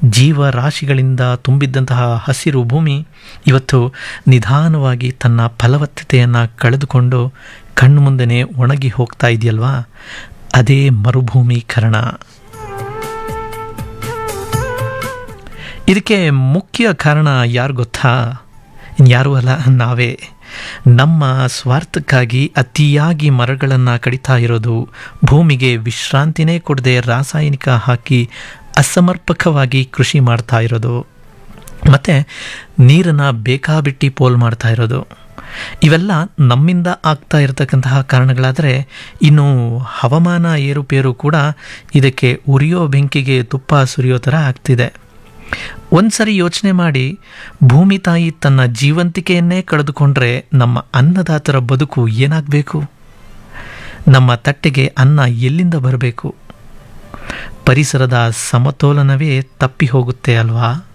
ಜೀವರಾಶಿಗಳಿಂದ ತುಂಬಿದ್ದಂತಹ ಹಸಿರು ಭೂಮಿ ಇವತ್ತು ನಿಧಾನವಾಗಿ ತನ್ನ ಫಲವತ್ತತೆಯನ್ನು ಕಳೆದುಕೊಂಡು ಕಣ್ಣು ಮುಂದೆನೇ ಒಣಗಿ ಹೋಗ್ತಾ ಇದೆಯಲ್ವಾ ಅದೇ ಮರುಭೂಮೀಕರಣ ಇದಕ್ಕೆ ಮುಖ್ಯ ಕಾರಣ ಯಾರು ಗೊತ್ತಾ ಇನ್ಯಾರೂ ಅಲ್ಲ ನಾವೇ ನಮ್ಮ ಸ್ವಾರ್ಥಕ್ಕಾಗಿ ಅತಿಯಾಗಿ ಮರಗಳನ್ನು ಕಡಿತಾ ಇರೋದು ಭೂಮಿಗೆ ವಿಶ್ರಾಂತಿನೇ ಕೊಡದೆ ರಾಸಾಯನಿಕ ಹಾಕಿ ಅಸಮರ್ಪಕವಾಗಿ ಕೃಷಿ ಮಾಡ್ತಾ ಇರೋದು ಮತ್ತು ನೀರನ್ನು ಬೇಕಾಬಿಟ್ಟಿ ಪೋಲ್ ಮಾಡ್ತಾ ಇರೋದು ಇವೆಲ್ಲ ನಮ್ಮಿಂದ ಆಗ್ತಾ ಇರತಕ್ಕಂತಹ ಕಾರಣಗಳಾದರೆ ಇನ್ನು ಹವಾಮಾನ ಏರುಪೇರು ಕೂಡ ಇದಕ್ಕೆ ಉರಿಯೋ ಬೆಂಕಿಗೆ ತುಪ್ಪ ಸುರಿಯೋ ಥರ ಆಗ್ತಿದೆ ಒಂದ್ಸರಿ ಯೋಚನೆ ಮಾಡಿ ಭೂಮಿ ತಾಯಿ ತನ್ನ ಜೀವಂತಿಕೆಯನ್ನೇ ಕಳೆದುಕೊಂಡ್ರೆ ನಮ್ಮ ಅನ್ನದಾತರ ಬದುಕು ಏನಾಗಬೇಕು ನಮ್ಮ ತಟ್ಟೆಗೆ ಅನ್ನ ಎಲ್ಲಿಂದ ಬರಬೇಕು ಪರಿಸರದ ಸಮತೋಲನವೇ ತಪ್ಪಿ ಹೋಗುತ್ತೆ ಅಲ್ವಾ